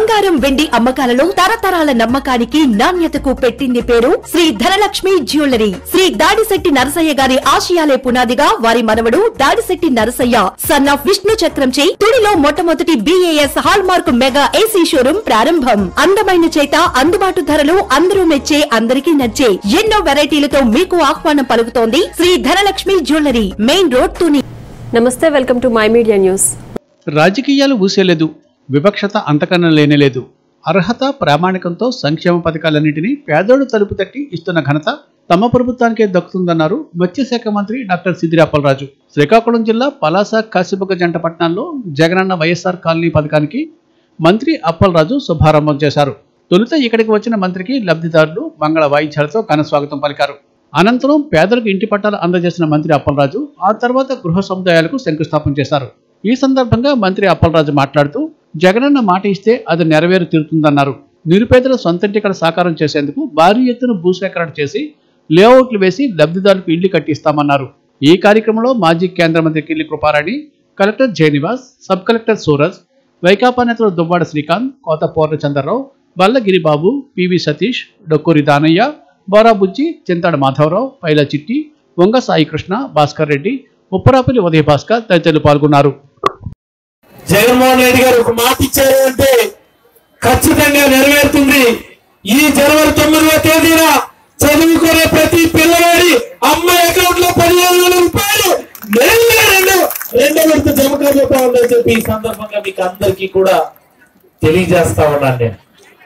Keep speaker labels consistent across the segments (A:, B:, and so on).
A: బంగారం వెండి అమ్మకాలలో తరతరాల నమ్మకానికి నాణ్యతకు పెట్టింది పేరు శ్రీ ధనలక్ష్మి జ్యువెలరీ శ్రీ దాడిశెట్టి నరసయ్య గారి ఆశయాలే పునాదిగా వారి మనవడు దాడిశెట్టి నరసయ్య సన్ ఆఫ్ విష్ణు చక్రంచే తుడిలో మొట్టమొదటి BAS hallmark mega AC showroom ప్రారంభం అందమైన చేత అందుబాటు ధరలు అందరూ మెచ్చే అందరికీ నచ్చే ఎన్నో వెరైటీలతో మీకు ఆహ్వానం పలుకుతోంది Shri Dhanalakshmi jewellery main road Tuni
B: నమస్తే welcome to my media news
C: రాజకీయాలు ఊసేలేదు వివక్షత అంతకన్నా లేనేలేదు అర్హత ప్రామాణికంతో సంక్షేమ పథకాలన్నింటినీ పేదోడు తలుపు తట్టి ఇస్తున్న ఘనత తమ ప్రభుత్వానికే దక్కుతుందన్నారు మత్స్యశాఖ మంత్రి డాక్టర్ సిద్దిరి అప్పలరాజు శ్రీకాకుళం జిల్లా పలాస కాశీబుగ్గ జంట పట్టణాల్లో జగనన్న వైఎస్ఆర్ కాలనీ పథకానికి మంత్రి అప్పలరాజు శుభారంభం చేశారు తొలుత ఇక్కడికి వచ్చిన మంత్రికి లబ్ధిదారులు మంగళ వాయిద్యాలతో ఘన స్వాగతం పలికారు అనంతరం పేదలకు ఇంటి పట్టాలు అందజేసిన మంత్రి అప్పలరాజు ఆ తర్వాత గృహ సముదాయాలకు శంకుస్థాపన చేశారు ఈ సందర్భంగా మంత్రి అప్పలరాజు మాట్లాడుతూ జగనన్న మాట ఇస్తే అది నెరవేరు తీరుతుందన్నారు నిరుపేదల సొంతంటి కళ సాకారం చేసేందుకు భారీ ఎత్తున భూసేకరణ చేసి లేఅవుట్లు వేసి లబ్ధిదారులకు ఇళ్లు కట్టిస్తామన్నారు ఈ కార్యక్రమంలో మాజీ కేంద్ర మంత్రి Killi Kruparani collector Jayanivas sub collector Suraj Vaikapa నేతలు దువ్వాడ శ్రీకాంత్ కోత పూర్ణచంద్రరావు బల్లగిరి బాబు పివి సతీష్ డొక్కూరి దానయ్య బోరాబుజ్జి చింతాడ మాధవరావు పైల చిట్టి వంగ సాయికృష్ణ భాస్కర్ రెడ్డి ఉప్పరాపల్లి ఉదయ భాస్కర్ తదితరులు పాల్గొన్నారు
D: జగన్మోహన్ రెడ్డి గారు ఒక మాట ఇచ్చారు అంటే ఖచ్చితంగా నెరవేరుతుంది ఈ జనవరి తొమ్మిదవ తేదీన చదువుకునే ప్రతి పిల్లవాడి అమ్మ అకౌంట్ లో పదిహేను వేల రూపాయలు నేరుగా రెండు రెండో విడత జమ కాబోతా ఉందని చెప్పి ఈ సందర్భంగా మీకు అందరికీ కూడా తెలియజేస్తా ఉన్నాను నేను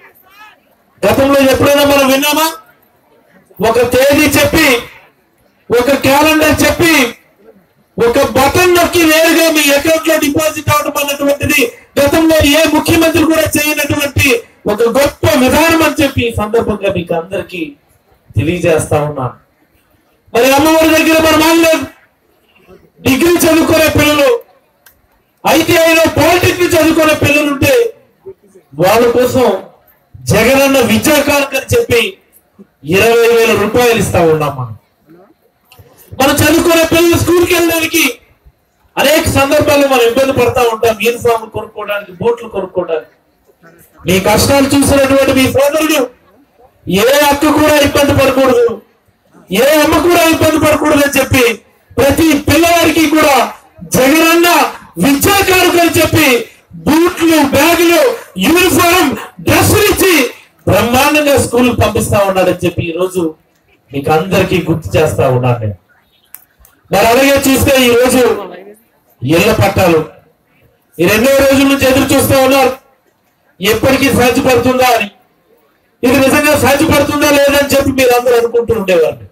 D: గతంలో ఎప్పుడైనా మనం విన్నామా ఒక తేదీ చెప్పి ఒక క్యాలెండర్ చెప్పి ఒక బటన్ నొక్కి నేరుగా మీ అకౌంట్ లో డిపాజిట్ అవడం అన్నటువంటిది గతంలో ఏ ముఖ్యమంత్రి కూడా చేయనటువంటి ఒక గొప్ప విధానం అని చెప్పి ఈ సందర్భంగా మీకు అందరికీ తెలియజేస్తా ఉన్నాను మరి అమ్మవారి దగ్గర మన వాళ్ళు డిగ్రీ చదువుకునే పిల్లలు ఐటీఐలో పాలిటెక్నిక్ చదువుకునే పిల్లలు ఉంటే వాళ్ళ కోసం జగనన్న విద్యా కానుక అని చెప్పి ఇరవై వేల రూపాయలు ఇస్తా ఉన్నాం మనం మనం చదువుకునే పిల్లలు స్కూల్కి వెళ్ళడానికి అనేక సందర్భాల్లో మనం ఇబ్బంది పడతా ఉంటాం యూనిఫామ్ కొనుక్కోవడానికి బూట్లు కొనుక్కోవడానికి మీ కష్టాలు చూసినటువంటి మీ సోదరుడు ఏ అక్క కూడా ఇబ్బంది పడకూడదు ఏ అమ్మ కూడా ఇబ్బంది పడకూడదు అని చెప్పి ప్రతి పిల్లవాడికి కూడా జగనన్న విద్యా కానుక అని చెప్పి బూట్లు బ్యాగులు యూనిఫామ్ డ్రెస్సులు ఇచ్చి బ్రహ్మాండంగా స్కూల్ పంపిస్తా ఉన్నాడని చెప్పి ఈ రోజు మీకు అందరికీ గుర్తు చేస్తా ఉన్నాను నేను మరి అలాగే చూస్తే ఈ రోజు ఇళ్ల పట్టాలు ఈ రెండో రోజుల నుంచి ఎదురు చూస్తూ ఉన్నారు ఎప్పటికీ సాధ్యపడుతుందా అని ఇది నిజంగా సాధ్యపడుతుందా లేదని చెప్పి మీరు అందరూ అనుకుంటూ ఉండేవారు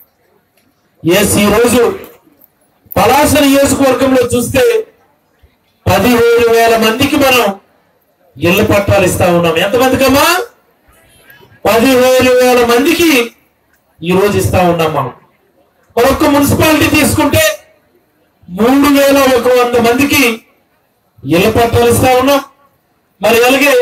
D: ఎస్ ఈ రోజు పలాస నియోజకవర్గంలో చూస్తే పదిహేడు వేల మందికి మనం ఇళ్ల పట్టాలు ఇస్తా ఉన్నాం ఎంతమందికమ్మా పదిహేడు వేల మందికి ఈ రోజు ఇస్తా ఉన్నాం మనం మరొక మున్సిపాలిటీ తీసుకుంటే మూడు వేల ఒక వంద మందికి ఇళ్ల పట్టాలు ఇస్తా ఉన్నాం మరి అలాగే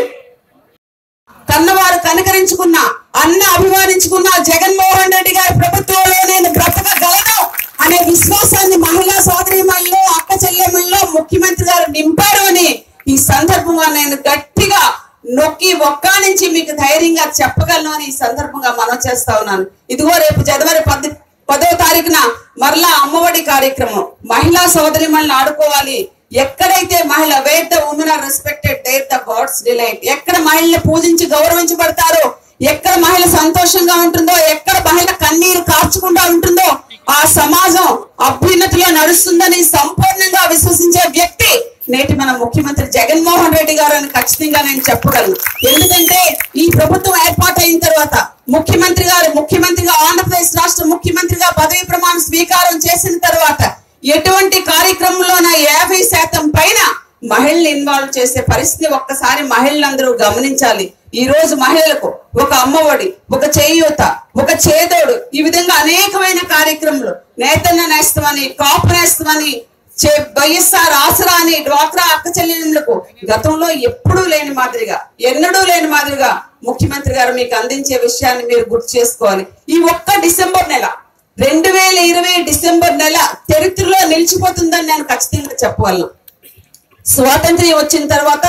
E: కన్నవారు కనకరించుకున్న అన్న అభిమానించుకున్న జగన్మోహన్ రెడ్డి గారి ప్రభుత్వంలో నేను బ్రతకగలను అనే విశ్వాసాన్ని మహిళా సోదరిమల్లో అక్క చెల్లెమ్మల్లో ముఖ్యమంత్రి గారు నింపారు అని ఈ సందర్భంగా నేను గట్టిగా నొక్కి ఒక్క నుంచి మీకు ధైర్యంగా చెప్పగలను అని ఈ సందర్భంగా మనం చేస్తా ఉన్నాను ఇదిగో రేపు జనవరి పది పదో తారీఖున మరలా అమ్మఒడి కార్యక్రమం మహిళా సోదరిమల్ని ఆడుకోవాలి ఎక్కడైతే మహిళ where the women are respected there the gods delight ఎక్కడ మహిళని పూజించి గౌరవించబడతారో ఎక్కడ మహిళ సంతోషంగా ఉంటుందో ఎక్కడ మహిళ కన్నీరు కార్చకుండా ఉంటుందో ఆ సమాజం అభ్యున్నతిలో నడుస్తుందని సంపూర్ణంగా విశ్వసించే వ్యక్తి నేటి మన ముఖ్యమంత్రి జగన్మోహన్ రెడ్డి గారు అని ఖచ్చితంగా నేను చెప్పగలను ఎందుకంటే ఈ ప్రభుత్వం ఏర్పాటైన తర్వాత ముఖ్యమంత్రి గారు ముఖ్యమంత్రిగా ఆంధ్రప్రదేశ్ రాష్ట్ర ముఖ్యమంత్రిగా పదవి ప్రమాణ స్వీకారం చేసిన తర్వాత ఎటువంటి కార్యక్రమంలోన యాభై శాతం పైన మహిళలు ఇన్వాల్వ్ చేసే పరిస్థితి ఒక్కసారి మహిళలందరూ గమనించాలి ఈ రోజు మహిళలకు ఒక అమ్మఒడి ఒక చేయూత ఒక చేదోడు ఈ విధంగా అనేకమైన కార్యక్రమాలు నేతన్న నేస్తమని కాపు నేస్తమని చే- వైఎస్ఆర్ ఆసరా అని డ్వాక్రా అక్క చెల్లెళ్ళకు గతంలో ఎప్పుడూ లేని మాదిరిగా ఎన్నడూ లేని మాదిరిగా ముఖ్యమంత్రి గారు మీకు అందించే విషయాన్ని మీరు గుర్తు చేసుకోవాలి ఈ ఒక్క డిసెంబర్ నెల రెండు వేల ఇరవై డిసెంబర్ నెల చరిత్రలో నిలిచిపోతుందని నేను ఖచ్చితంగా చెప్పగలను స్వాతంత్ర్యం వచ్చిన తర్వాత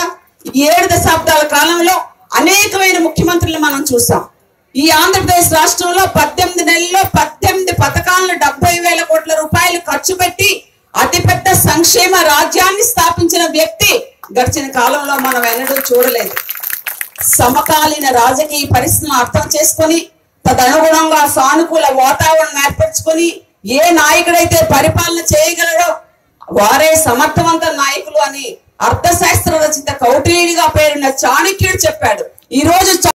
E: ఈ ఏడు దశాబ్దాల కాలంలో అనేకమైన ముఖ్యమంత్రులు మనం చూసాం ఈ ఆంధ్రప్రదేశ్ రాష్ట్రంలో పద్దెనిమిది నెలల్లో పద్దెనిమిది పథకాలను డెబ్బై వేల కోట్ల రూపాయలు ఖర్చు పెట్టి అతిపెద్ద సంక్షేమ రాజ్యాన్ని స్థాపించిన వ్యక్తి గడిచిన కాలంలో మనం ఎన్నడూ చూడలేదు సమకాలీన రాజకీయ పరిస్థితులను అర్థం చేసుకొని తదనుగుణంగా సానుకూల వాతావరణం ఏర్పరచుకొని ఏ నాయకుడైతే పరిపాలన చేయగలడో వారే సమర్థవంత నాయకులు అని అర్థశాస్త్ర రచిత కౌటిల్యుడిగా పేరున్న చాణక్యుడు చెప్పాడు ఈ రోజు